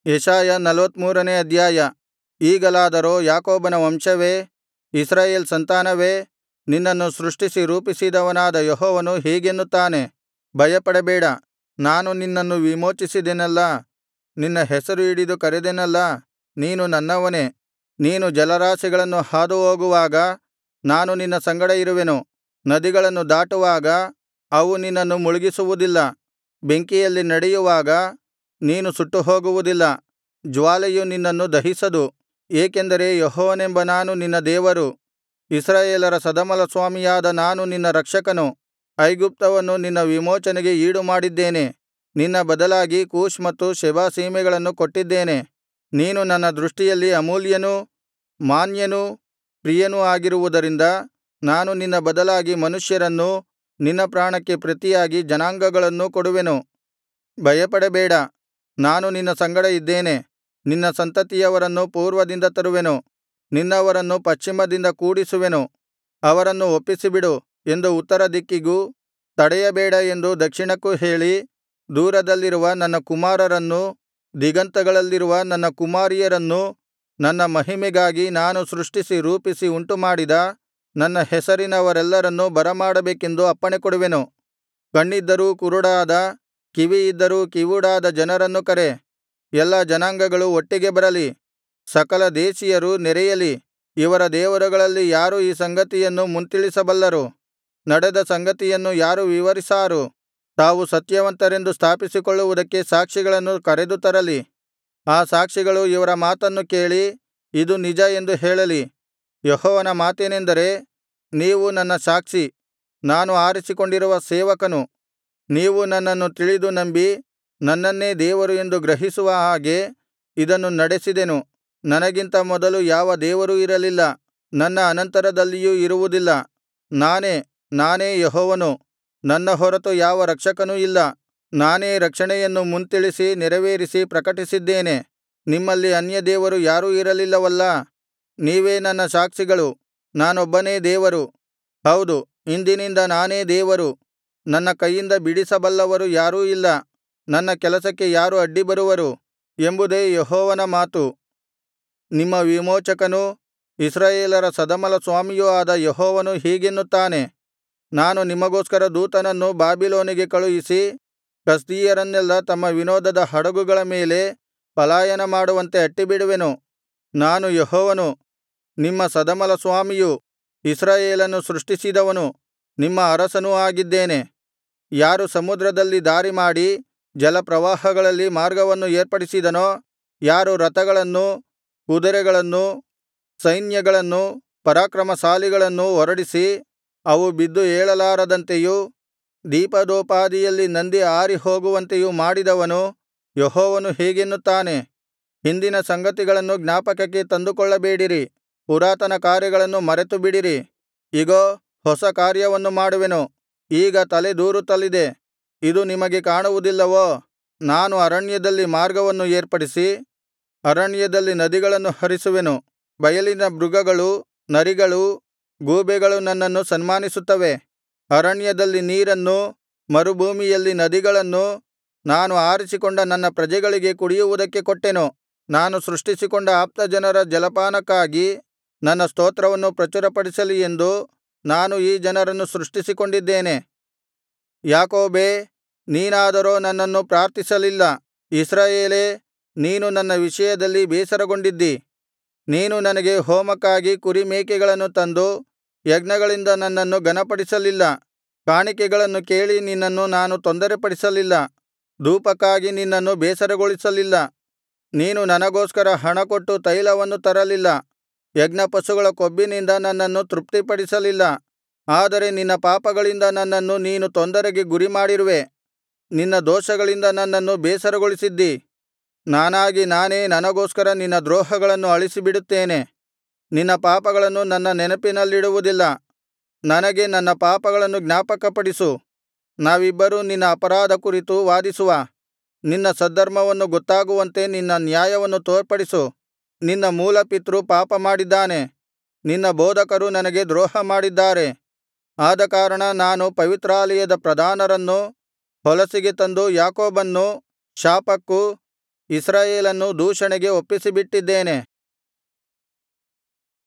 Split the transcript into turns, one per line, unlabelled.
ಯೆಶಾಯ ನಲ್ವತ್ತಮೂರನೇ ಅಧ್ಯಾಯ ಈಗಲಾದರೋ ಯಾಕೋಬನ ವಂಶವೇ ಇಸ್ರಾಯೇಲ್ ಸಂತಾನವೇ ನಿನ್ನನ್ನು ಸೃಷ್ಟಿಸಿ ರೂಪಿಸಿದವನಾದ ಯೆಹೋವನು ಹೀಗೆನ್ನುತ್ತಾನೆ ಭಯಪಡಬೇಡ ನಾನು ನಿನ್ನನ್ನು ವಿಮೋಚಿಸಿದೆನಲ್ಲಾ ನಿನ್ನ ಹೆಸರು ಹಿಡಿದು ಕರೆದೆನಲ್ಲಾ ನೀನು ನನ್ನವನೇ ನೀನು ಜಲರಾಶಿಗಳನ್ನು ಹಾದುಹೋಗುವಾಗ ನಾನು ನಿನ್ನ ಸಂಗಡ ಇರುವೆನು ನದಿಗಳನ್ನು ದಾಟುವಾಗ ಅವು ನಿನ್ನನ್ನು ಮುಳುಗಿಸುವುದಿಲ್ಲ ಬೆಂಕಿಯಲ್ಲಿ ನಡೆಯುವಾಗ ನೀನು ಸುಟ್ಟುಹೋಗುವುದಿಲ್ಲ ಜ್ವಾಲೆಯು ನಿನ್ನನ್ನು ದಹಿಸದು ಏಕೆಂದರೆ ಯೆಹೋವನೆಂಬ ನಾನು ನಿನ್ನ ದೇವರು ಇಸ್ರಾಯೇಲರ ಸದಮಲಸ್ವಾಮಿಯಾದ ನಾನು ನಿನ್ನ ರಕ್ಷಕನು ಐಗುಪ್ತವನ್ನು ನಿನ್ನ ವಿಮೋಚನೆಗೆ ಈಡುಮಾಡಿದ್ದೇನೆ ನಿನ್ನ ಬದಲಾಗಿ ಕೂಷ್ ಮತ್ತು ಶೆಬಾ ಸೀಮೆಗಳನ್ನು ಕೊಟ್ಟಿದ್ದೇನೆ ನೀನು ನನ್ನ ದೃಷ್ಟಿಯಲ್ಲಿ ಅಮೂಲ್ಯನೂ ಮಾನ್ಯನೂ ಪ್ರಿಯನೂ ಆಗಿರುವುದರಿಂದ ನಾನು ನಿನ್ನ ಬದಲಾಗಿ ಮನುಷ್ಯರನ್ನೂ ನಿನ್ನ ಪ್ರಾಣಕ್ಕೆ ಪ್ರತಿಯಾಗಿ ಜನಾಂಗಗಳನ್ನೂ ಕೊಡುವೆನು ಭಯಪಡಬೇಡ ನಾನು ನಿನ್ನ ಸಂಗಡ ಇದ್ದೇನೆ ನಿನ್ನ ಸಂತತಿಯವರನ್ನು ಪೂರ್ವದಿಂದ ತರುವೆನು ನಿನ್ನವರನ್ನು ಪಶ್ಚಿಮದಿಂದ ಕೂಡಿಸುವೆನು ಅವರನ್ನು ಒಪ್ಪಿಸಿಬಿಡು ಎಂದು ಉತ್ತರ ದಿಕ್ಕಿಗೂ ತಡೆಯಬೇಡ ಎಂದು ದಕ್ಷಿಣಕ್ಕೂ ಹೇಳಿ ದೂರದಲ್ಲಿರುವ ನನ್ನ ಕುಮಾರರನ್ನೂ ದಿಗಂತಗಳಲ್ಲಿರುವ ನನ್ನ ಕುಮಾರಿಯರನ್ನೂ ನನ್ನ ಮಹಿಮೆಗಾಗಿ ನಾನು ಸೃಷ್ಟಿಸಿ ರೂಪಿಸಿ ಉಂಟುಮಾಡಿದ ನನ್ನ ಹೆಸರಿನವರೆಲ್ಲರನ್ನೂ ಬರಮಾಡಬೇಕೆಂದು ಅಪ್ಪಣೆಕೊಡುವೆನು ಕಣ್ಣಿದ್ದರೂ ಕುರುಡಾದ ಕಿವಿಯಿದ್ದರೂ ಕಿವುಡಾದ ಜನರನ್ನು ಕರೆ ಎಲ್ಲಾ ಜನಾಂಗಗಳು ಒಟ್ಟಿಗೆ ಬರಲಿ ಸಕಲ ದೇಶೀಯರು ನೆರೆಯಲಿ ಇವರ ದೇವರುಗಳಲ್ಲಿ ಯಾರು ಈ ಸಂಗತಿಯನ್ನು ಮುಂತಿಳಿಸಬಲ್ಲರು ನಡೆದ ಸಂಗತಿಯನ್ನು ಯಾರು ವಿವರಿಸಾರು ತಾವು ಸತ್ಯವಂತರೆಂದು ಸ್ಥಾಪಿಸಿಕೊಳ್ಳುವುದಕ್ಕೆ ಸಾಕ್ಷಿಗಳನ್ನು ಕರೆದು ತರಲಿ ಆ ಸಾಕ್ಷಿಗಳು ಇವರ ಮಾತನ್ನು ಕೇಳಿ ಇದು ನಿಜ ಎಂದು ಹೇಳಲಿ ಯೆಹೋವನ ಮಾತೇನೆಂದರೆ ನೀವು ನನ್ನ ಸಾಕ್ಷಿ ನಾನು ಆರಿಸಿಕೊಂಡಿರುವ ಸೇವಕನು ನೀವು ನನ್ನನ್ನು ತಿಳಿದು ನಂಬಿ ನನ್ನನ್ನೇ ದೇವರು ಎಂದು ಗ್ರಹಿಸುವ ಹಾಗೆ ಇದನ್ನು ನಡೆಸಿದೆನು ನನಗಿಂತ ಮೊದಲು ಯಾವ ದೇವರೂ ಇರಲಿಲ್ಲ ನನ್ನ ಅನಂತರದಲ್ಲಿಯೂ ಇರುವುದಿಲ್ಲ ನಾನೇ ನಾನೇ ಯೆಹೋವನು ನನ್ನ ಹೊರತು ಯಾವ ರಕ್ಷಕನೂ ಇಲ್ಲ ನಾನೇ ರಕ್ಷಣೆಯನ್ನು ಮುಂತಿಳಿಸಿ ನೆರವೇರಿಸಿ ಪ್ರಕಟಿಸಿದ್ದೇನೆ ನಿಮ್ಮಲ್ಲಿ ಅನ್ಯದೇವರು ಯಾರೂ ಇರಲಿಲ್ಲವಲ್ಲಾ ನೀವೇ ನನ್ನ ಸಾಕ್ಷಿಗಳು ನಾನೊಬ್ಬನೇ ದೇವರು ಹೌದು ಇಂದಿನಿಂದ ನಾನೇ ದೇವರು ನನ್ನ ಕೈಯಿಂದ ಬಿಡಿಸಬಲ್ಲವರು ಯಾರೂ ಇಲ್ಲ ನನ್ನ ಕೆಲಸಕ್ಕೆ ಯಾರು ಅಡ್ಡಿಬರುವರು ಎಂಬುದೇ ಯೆಹೋವನ ಮಾತು ನಿಮ್ಮ ವಿಮೋಚಕನೂ ಇಸ್ರಾಯೇಲರ ಸದಮಲಸ್ವಾಮಿಯೂ ಆದ ಯೆಹೋವನು ಹೀಗೆನ್ನುತ್ತಾನೆ ನಾನು ನಿಮಗೋಸ್ಕರ ದೂತನನ್ನು ಬಾಬಿಲೋನಿಗೆ ಕಳುಹಿಸಿ ಕಸ್ದೀಯರನ್ನೆಲ್ಲಾ ತಮ್ಮ ವಿನೋದದ ಹಡಗುಗಳ ಮೇಲೆ ಪಲಾಯನ ಮಾಡುವಂತೆ ಅಟ್ಟಿಬಿಡುವೆನು ನಾನು ಯೆಹೋವನು ನಿಮ್ಮ ಸದಮಲಸ್ವಾಮಿಯು ಇಸ್ರಾಯೇಲನ್ನು ಸೃಷ್ಟಿಸಿದವನು ನಿಮ್ಮ ಅರಸನೂ ಆಗಿದ್ದೇನೆ ಯಾರು ಸಮುದ್ರದಲ್ಲಿ ದಾರಿಮಾಡಿ ಜಲಪ್ರವಾಹಗಳಲ್ಲಿ ಮಾರ್ಗವನ್ನು ಏರ್ಪಡಿಸಿದನೋ ಯಾರು ರಥಗಳನ್ನೂ ಕುದುರೆಗಳನ್ನೂ ಸೈನ್ಯಗಳನ್ನೂ ಪರಾಕ್ರಮಶಾಲಿಗಳನ್ನೂ ಹೊರಡಿಸಿ ಅವು ಬಿದ್ದು ಏಳಲಾರದಂತೆಯೂ ದೀಪದೋಪಾದಿಯಲ್ಲಿ ನಂದಿ ಆರಿಹೋಗುವಂತೆಯೂ ಮಾಡಿದವನು ಯೆಹೋವನು ಹೀಗೆನ್ನುತ್ತಾನೆ ಹಿಂದಿನ ಸಂಗತಿಗಳನ್ನು ಜ್ಞಾಪಕಕ್ಕೆ ತಂದುಕೊಳ್ಳಬೇಡಿರಿ ಪುರಾತನ ಕಾರ್ಯಗಳನ್ನು ಮರೆತುಬಿಡಿರಿ ಇಗೋ ಹೊಸ ಕಾರ್ಯವನ್ನು ಮಾಡುವೆನು ಈಗ ತಲೆದೂರುತ್ತಲಿದೆ ಇದು ನಿಮಗೆ ಕಾಣುವುದಿಲ್ಲವೋ ನಾನು ಅರಣ್ಯದಲ್ಲಿ ಮಾರ್ಗವನ್ನು ಏರ್ಪಡಿಸಿ ಅರಣ್ಯದಲ್ಲಿ ನದಿಗಳನ್ನು ಹರಿಸುವೆನು ಬಯಲಿನ ಮೃಗಗಳು ನರಿಗಳು ಗೂಬೆಗಳು ನನ್ನನ್ನು ಸನ್ಮಾನಿಸುತ್ತವೆ ಅರಣ್ಯದಲ್ಲಿ ನೀರನ್ನೂ ಮರುಭೂಮಿಯಲ್ಲಿ ನದಿಗಳನ್ನೂ ನಾನು ಆರಿಸಿಕೊಂಡ ನನ್ನ ಪ್ರಜೆಗಳಿಗೆ ಕುಡಿಯುವುದಕ್ಕೆ ಕೊಟ್ಟೆನು ನಾನು ಸೃಷ್ಟಿಸಿಕೊಂಡ ಆಪ್ತಜನರ ಜಲಪಾನಕ್ಕಾಗಿ ನನ್ನ ಸ್ತೋತ್ರವನ್ನು ಪ್ರಚುರಪಡಿಸಲಿ ಎಂದು ನಾನು ಈ ಜನರನ್ನು ಸೃಷ್ಟಿಸಿಕೊಂಡಿದ್ದೇನೆ ಯಾಕೋಬೇ ನೀನಾದರೋ ನನ್ನನ್ನು ಪ್ರಾರ್ಥಿಸಲಿಲ್ಲ ಇಸ್ರಾಯೇಲೇ ನೀನು ನನ್ನ ವಿಷಯದಲ್ಲಿ ಬೇಸರಗೊಂಡಿದ್ದಿ ನೀನು ನನಗೆ ಹೋಮಕ್ಕಾಗಿ ಕುರಿಮೇಕೆಗಳನ್ನು ತಂದು ಯಜ್ಞಗಳಿಂದ ನನ್ನನ್ನು ಘನಪಡಿಸಲಿಲ್ಲ ಕಾಣಿಕೆಗಳನ್ನು ಕೇಳಿ ನಿನ್ನನ್ನು ನಾನು ತೊಂದರೆಪಡಿಸಲಿಲ್ಲ ಧೂಪಕ್ಕಾಗಿ ನಿನ್ನನ್ನು ಬೇಸರಗೊಳಿಸಲಿಲ್ಲ ನೀನು ನನಗೋಸ್ಕರ ಹಣಕೊಟ್ಟು ತೈಲವನ್ನು ತರಲಿಲ್ಲ ಯಜ್ಞಪಶುಗಳ ಕೊಬ್ಬಿನಿಂದ ನನ್ನನ್ನು ತೃಪ್ತಿಪಡಿಸಲಿಲ್ಲ ಆದರೆ ನಿನ್ನ ಪಾಪಗಳಿಂದ ನನ್ನನ್ನು ನೀನು ತೊಂದರೆಗೆ ಗುರಿಮಾಡಿರುವೆ ನಿನ್ನ ದೋಷಗಳಿಂದ ನನ್ನನ್ನು ಬೇಸರಗೊಳಿಸಿದ್ದಿ ನಾನಾಗಿ ನಾನೇ ನನಗೋಸ್ಕರ ನಿನ್ನ ದ್ರೋಹಗಳನ್ನು ಅಳಿಸಿಬಿಡುತ್ತೇನೆ ನಿನ್ನ ಪಾಪಗಳನ್ನು ನನ್ನ ನೆನಪಿನಲ್ಲಿಡುವುದಿಲ್ಲ ನನಗೆ ನನ್ನ ಪಾಪಗಳನ್ನು ಜ್ಞಾಪಕಪಡಿಸು ನಾವಿಬ್ಬರೂ ನಿನ್ನ ಅಪರಾಧ ಕುರಿತು ವಾದಿಸುವ ನಿನ್ನ ಸದ್ಧರ್ಮವನ್ನು ಗೊತ್ತಾಗುವಂತೆ ನಿನ್ನ ನ್ಯಾಯವನ್ನು ತೋರ್ಪಡಿಸು ನಿನ್ನ ಮೂಲಪಿತೃ ಪಾಪಮಾಡಿದ್ದಾನೆ ನಿನ್ನ ಬೋಧಕರು ನನಗೆ ದ್ರೋಹಮಾಡಿದ್ದಾರೆ ಆದಕಾರಣ ನಾನು ಪವಿತ್ರಾಲಯದ ಪ್ರಧಾನರನ್ನು ಹೊಲಸಿಗೆ ತಂದು ಯಾಕೋಬನ್ನು ಶಾಪಕ್ಕೂ ಇಸ್ರಾಯೇಲನ್ನು ದೂಷಣೆಗೆ ಒಪ್ಪಿಸಿಬಿಟ್ಟಿದ್ದೇನೆ